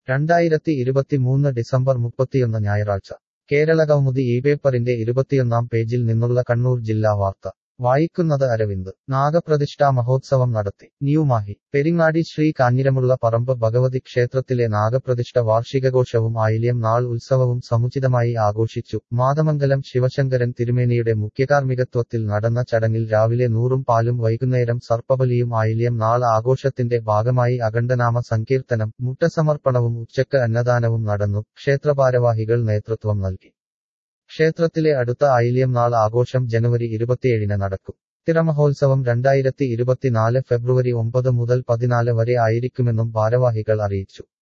രണ്ടായിരത്തി ഇരുപത്തിമൂന്ന് ഡിസംബർ മുപ്പത്തിയൊന്ന് ഞായറാഴ്ച കേരള കൗമുദി ഈ പേപ്പറിന്റെ ഇരുപത്തിയൊന്നാം പേജിൽ നിന്നുള്ള കണ്ണൂർ ജില്ലാ വാർത്ത വായിക്കുന്നത് അരവിന്ദ് നാഗപ്രതിഷ്ഠാ മഹോത്സവം നടത്തി ന്യൂമാഹി പെരിങ്ങാടി ശ്രീ കാഞ്ഞിരമുള്ള പറമ്പ് ഭഗവതി ക്ഷേത്രത്തിലെ നാഗപ്രതിഷ്ഠ വാർഷികഘോഷവും ആയില്യം നാൾ ഉത്സവവും സമുചിതമായി ആഘോഷിച്ചു മാതമംഗലം ശിവശങ്കരൻ തിരുമേനിയുടെ മുഖ്യകാർമ്മികത്വത്തിൽ നടന്ന ചടങ്ങിൽ രാവിലെ നൂറും പാലും വൈകുന്നേരം സർപ്പബലിയും ആയില്യം നാൾ ആഘോഷത്തിന്റെ ഭാഗമായി അഖണ്ഡനാമ സങ്കീർത്തനം മുട്ടസമർപ്പണവും ഉച്ചക്ക് അന്നദാനവും നടന്നു ക്ഷേത്രഭാരവാഹികൾ നേതൃത്വം നൽകി ക്ഷേത്രത്തിലെ അടുത്ത ആയില്യം നാൾ ആഘോഷം ജനുവരി ഇരുപത്തിയേഴിന് നടക്കും തിറമഹോത്സവം രണ്ടായിരത്തി ഇരുപത്തിനാല് ഫെബ്രുവരി ഒമ്പത് മുതൽ പതിനാല് വരെ ആയിരിക്കുമെന്നും ഭാരവാഹികൾ അറിയിച്ചു